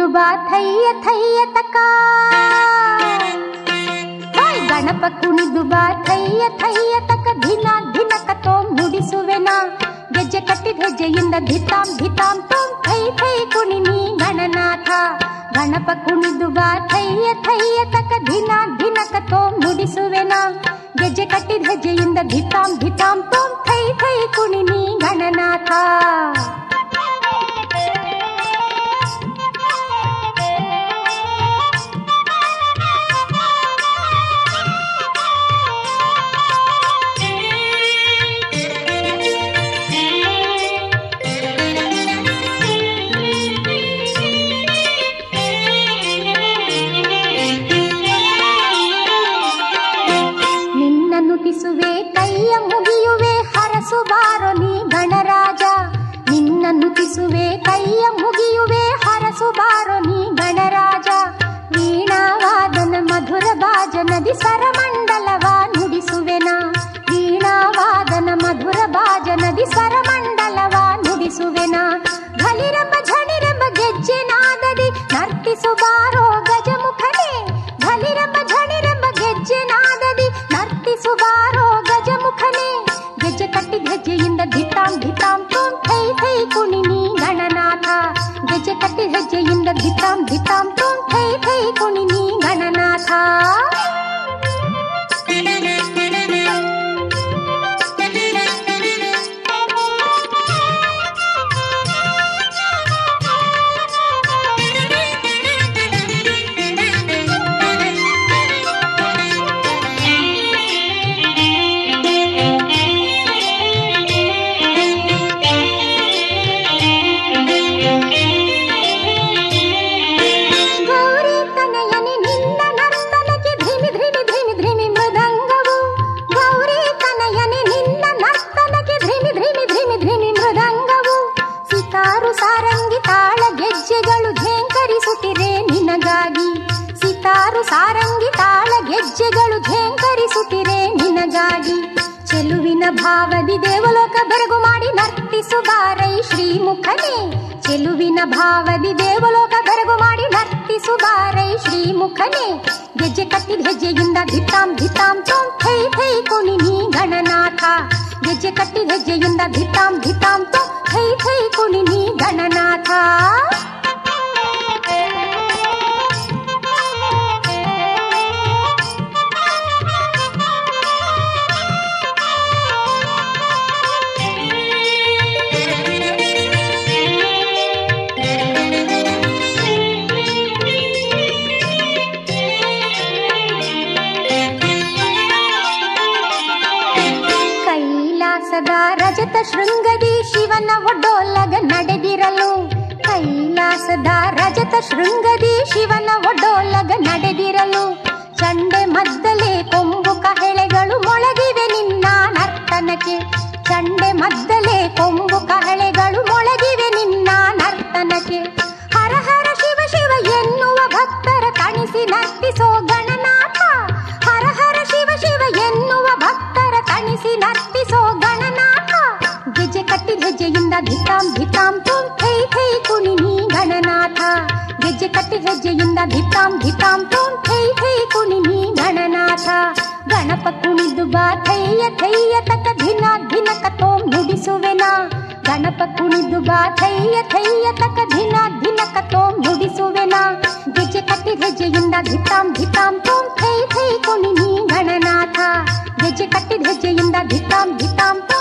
ಕುಣಿದು ಬಾ ಥಯ್ಯ ಥಯ್ಯ ತಕ ಹಾಯ್ ಗಣಪ ಕುಣಿದು ಬಾ ಥಯ್ಯ ಥಯ್ಯ ತಕ ದಿನ ದಿನಕ ತೋಂ ನುಡಿಸುವೆನ ಗೆಜ್ಜೆ ಕಟ್ಟಿದ ಹೆಜ್ಜೆಯಿಂದ ಧಿತಾಂ ಧಿತಾಂ ತೋಂ ಥೈ ಥೈ ಕುಣಿ ನೀ ಗಣನಾಥ ಗಣಪ ಕುಣಿದು ಬಾ ಥಯ್ಯ ಥಯ್ಯ ತಕ ದಿನ ದಿನಕ ತೋಂ ನುಡಿಸುವೆನ ಗೆಜ್ಜೆ ಕಟ್ಟಿದ ಹೆಜ್ಜೆಯಿಂದ ಧಿತಾಂ ಧಿತಾಂ ತೋಂ ಥೈ ಥೈ ಕುಣಿ ನೀ ಗಣನಾಥ ನಿನ್ನ ನುತಿಸುವೆ ಕೈಯ ಮುಗಿಯುವೆ ಹರಸು ಬಾರೋ ನೀ ಗಣರಾಜ ನಿನ್ನ ನುತಿಸುವೆ ಕೈಯ ಮುಗಿಯುವೆ ಹರಸು ಬಾರೋ ನೀ ಗಣರಾಜ ವೀಣಾವಾದನ ಮಧುರ ಬಾಜ ನದಿ ಸ್ವರಮಂಡಲವ ನುಡಿಸುವೆನ ವೀಣಾವಾದನ ಮಧುರ ಬಾಜ ನದಿ ಸ್ವರಮಂಡಲವ ನುಡಿಸುವೆನ ಘಲಿರಂಬ ಝಣಿರಂಬ ಗೆಜ್ಜೆ ನಾದದಿ ನರ್ತಿಸು ಬಾರೋ ಗಜಮುಖನೇ ಘಲಿರಂಬ ಝಣಿರಂಬ ಗೆಜ್ಜೆ ನಾದದಿ ನರ್ತಿಸು ಬಾರೋ ಗಜಮುಖನೇ ಗೆಜ್ಜೆ ಕಟ್ಟಿ ಹೆಜ್ಜೆಯಿಂದ ಧಿತಾಂ ಧಿತಾಂ ತೋಂ ಥೈ ಥೈ ಕುಣಿ ನೀ ಗಣನಾಥ ಗೆಜ್ಜೆ ಕಟ್ಟಿ ಹೆಜ್ಜೆಯಿಂದ ಧಿತಾಂ ಧಿತಾಂ ತೋಂ ಥೈ ಥೈ ಕುಣಿ ನೀ ಗಣನಾಥ ಗೌರಿ ತನಯನಿ ನಿನ್ನ ನರ್ತನಕ್ಕೆ ಧಿಮಿ ಧಿಮಿ ಧಿಮಿ ಧಿಮಿ ಮೃದಂಗವು ಗೌರಿ ತನಯನಿ ನಿನ್ನ ನರ್ತನಕ್ಕೆ ಧಿಮಿ ಧಿಮಿ ಧಿಮಿ ಧಿಮಿ ಮೃದಂಗವು ಸಿತಾರು ಸಾರಂಗಿ ತಾಳ ಗೆಜ್ಜೆಗಳು ಝೇಂಕರಿಸುತ್ತಿರೆ ನಿನಗಾಗಿ ಸಿತಾರು ಸಾರಂಗಿ ತಾಳ ಗೆಜ್ಜೆಗಳು ಝೇಂಕರಿಸುತ್ತಿರೆ ನಿನಗಾಗಿ ಚೆಲುವಿನ ಭಾವದಿ ದೇವಲೋಕ ಬೆರಗು ಮಾಡಿ ನರ್ತಿಸು ಬಾರೈ ಶ್ರೀಮುಖನೇ ಚೆಲುವಿನ ಭಾವದಿ ದೇವಲೋಕ ಬೆರಗು ಮಾಡಿ ನರ್ತಿಸು ಬಾರೈ ಶ್ರೀಮುಖನೇ ಗೆಜ್ಜೆ ಕಟ್ಟಿದ ಹೆಜ್ಜೆಯಿಂದ ಧಿತಾಂ ಧಿತಾಂ ತೋಂ ಥೈ ಥೈ ಕುಣಿ ನೀ ಗಣನಾಥ ಗೆಜ್ಜೆ ಕಟ್ಟಿದ ಹೆಜ್ಜೆಯಿಂದ ಧಿತಾಂ ಧಿತಾಂ ತೋಂ ಥೈ ಥೈ ಕುಣಿ ನೀ ಗಣನಾಥ ಕೈಲಾಸದ ರಜತ ಶೃಂಗದಿ ಶಿವನ ಒಡ್ಡೋಲಗ ನಡೆದಿರಲು ಕೈಲಾಸದ ರಜತ ಶೃಂಗದಿ ಶಿವನ ಒಡ್ಡೋಲಗ ನಡೆದಿರಲು ಚಂಡೆ ಮದ್ದಲೆ ಕೊಂಬು ಕಹಳೆಗಳು ಮೊಳಗಿವೆ ನಿನ್ನ ನರ್ತನಕ್ಕೆ ಚಂಡೆ ಮದ್ದಲೆ ಕೊಂಬು ಕಹಳೆಗಳು ಮೊಳಗಿವೆ ನಿನ್ನ ನರ್ತನಕ್ಕೆ ಹರ ಹರ ಶಿವ ಶಿವ ಎನ್ನುವ ಭಕ್ತರ ತಣಿಸಿ ನರ್ತಿಸೋ ಗಣನಾಥ ಹರ ಹರ ಶಿವ ಶಿವ ಎನ್ನುವ ಭಕ್ತರ ತಣಿಸಿ ನರ್ತಿಸೋ ಗಣನಾಥ ಗೆಜ್ಜೆ ಕಟ್ಟಿದ ಹೆಜ್ಜೆಯಿಂದ ಧಿತಾಂ ಧಿತಾಂ ತೋಂ ಥೈ ಥೈ ಕುಣಿ ನೀ ಗಣನಾಥ ಗೆಜ್ಜೆ ಕಟ್ಟಿದ ಹೆಜ್ಜೆಯಿಂದ ಧಿತಾಂ ಧಿತಾಂ ತೋಂ ಥೈ ಥೈ ಕುಣಿ ನೀ ಗಣನಾಥ ಗಣಪ ಕುಣಿದು ಬಾ ಥೈಯ ಥೈಯ ತಕ ಧಿನ ಧಿನಕ ತೋಂ ನುಡಿಸುವೆನ ಗಣಪ ಕುಣಿದು ಬಾ ಥೈಯ ಥೈಯ ತಕ ಧಿನ ಧಿನಕ ತೋಂ ನುಡಿಸುವೆನ ಗೆಜ್ಜೆ ಕಟ್ಟಿದ ಹೆಜ್ಜೆಯಿಂದ ಧಿತಾಂ ಧಿತಾಂ ತೋಂ ಥೈ ಥೈ ಕುಣಿ ನೀ ಗಣನಾಥ ಗೆಜ್ಜೆ ಕಟ್ಟಿದ ಹೆಜ್ಜೆಯಿಂದ ಧಿತಾಂ ಧಿತಾಂ ತೋಂ